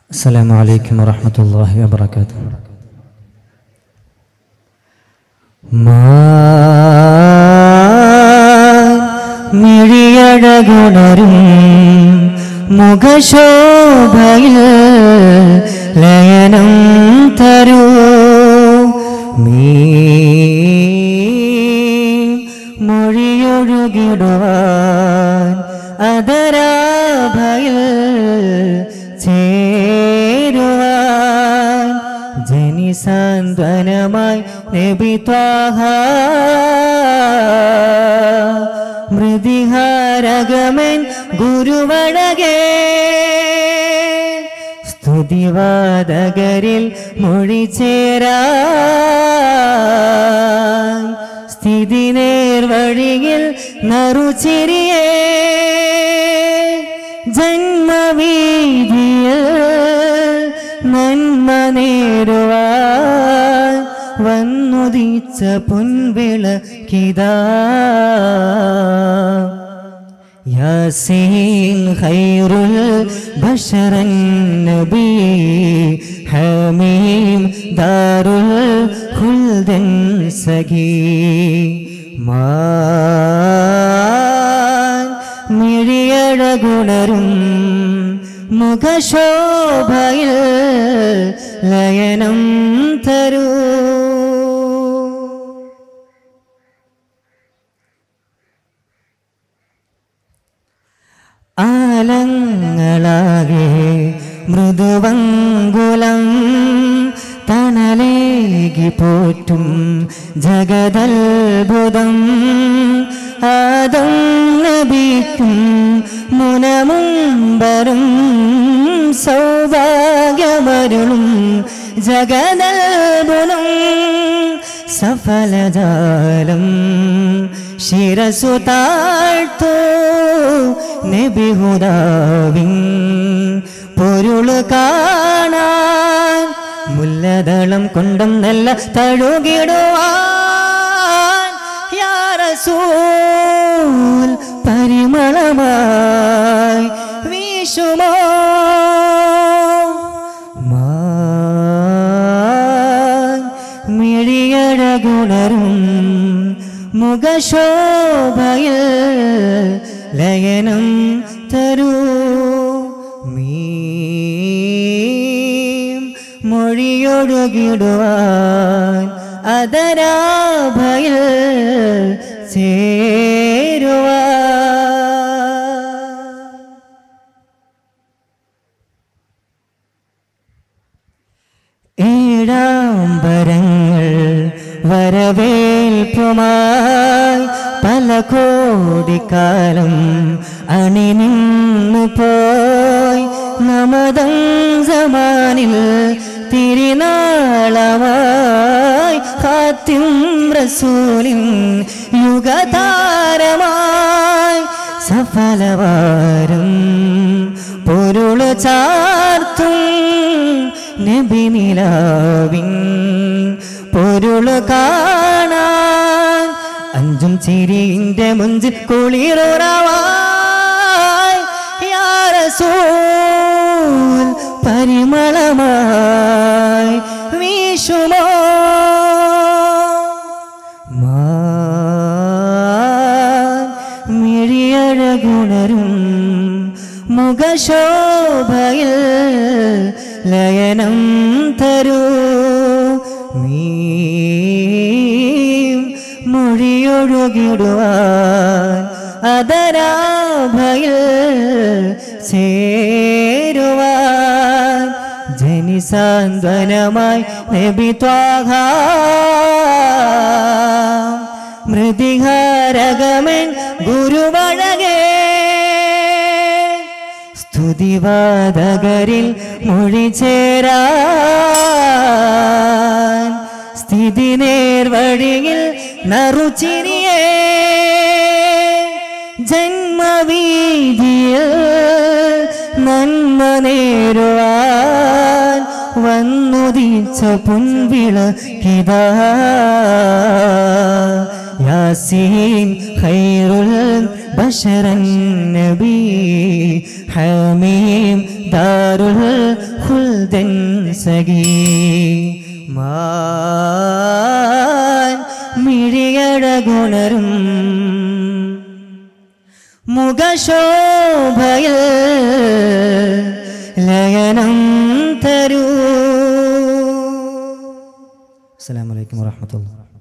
السلام عليكم ورحمة الله وبركاته മിഴിയഴകുണരും മുഖശോഭയിൽ ലയനം തരൂ മീ മൊഴിയൊഴുകിടുവാൻ അതരാഭയിൽ ചേരുവാൻ ജനിസാന്ത്വനമായി നബി ത്വാഹ മൃതിഹാരകമൻ ഗുരുവഴകേ സ്തുതിവാദകരിൽ മൊഴി ചേരാൻ സ്ഥിതി നേർവഴിയിൽ നറുചിരിയേ ജന്മവീതിയിൽ നന്മ നേരുവാൻ വന്നുദിച്ച പൊൻവിളക്കിതാ യാസീൻ ഖൈറുൽ ബശറൻ നബി ഹമീം ദാറുൽ ഖുൽദൻ സഖി മാൻ മിഴിയഴകുണരും മുഖശോഭയിൽ ലയനം തരൂ ആലങ്ങളാകെ മൃദുവങ്കുലം തണലേകി പോറ്റും ജഗതത്ഭുതം ആദം നബിക്കും മുനമുമ്പരും സൗഭാഗ്യമരുളും ജഗതത്ഭുതം സഫലജാലം ശിരസു താഴ്ത്തു നബിഹുദാവിൻ പൊരുള് കാണാൻ മുല്ലദളം കൊണ്ടും നല്ല തഴുകിടുവാൻ യാ റസൂൽ പരിമളമായി വീശുമോ മാൻ മിഴിയഴകുണരും മുഖശോഭയിൽ ലയനം തരൂ മീം മൊഴിയൊഴുകിടുവാൻ അതരാഭയിൽ ചേരുവാൻ ഏഴാംബരങ്ങൾ വരവേൽപ്പുമായി പല കോടിക്കാലം അണിനിന്നു പോയി നമതം സമാനിൽ തിരുനാളമായി ഹാത്തിം റസൂലിൻ യുഗതാരമായി സഫലവാരം പൊരുള് ചാർത്തും നബി നിലാവിൻ പൊരുള് കാണാൻ അഞ്ചും ചിരിന്റെ മുഞ്ചിൽ കുളിറുറവായി യാ റസൂൽ പരിമളമായി വീശുമോ മാൻ മിഴിയഴകുണരും മുഖശോഭയിൽ ലയനം തരൂ മീം മൊഴിയൊഴുകിടുവാൻ അതരാഭയിൽ ചേരുവാൻ ജനിസാന്ത്വനമായി നബി ത്വാഹ മൃതിഹാരകമൻ ഗുരുവഴകേ സ്തുതിവാദകരിൽ മൊഴി ചേരാൻ സ്ഥിതി നേർവഴിയിൽ നറുചിരിയേ ജന്മവീതിയിൽ നന്മ നേരുവാൻ വന്നുദിച്ച പുൻവിളക്കിതാ യാസീൻ ഖൈറുൽ ബശറൻ നബി ഹമീം ദാരുൽ ഖുൽദൻ സഗീ മാൻ മിഴിയഴകുണരും മുഖശോഭയിൽ ലയനം തരൂ അസ്സലാമു അലൈക്കും വറഹ്മത്തുള്ളാഹി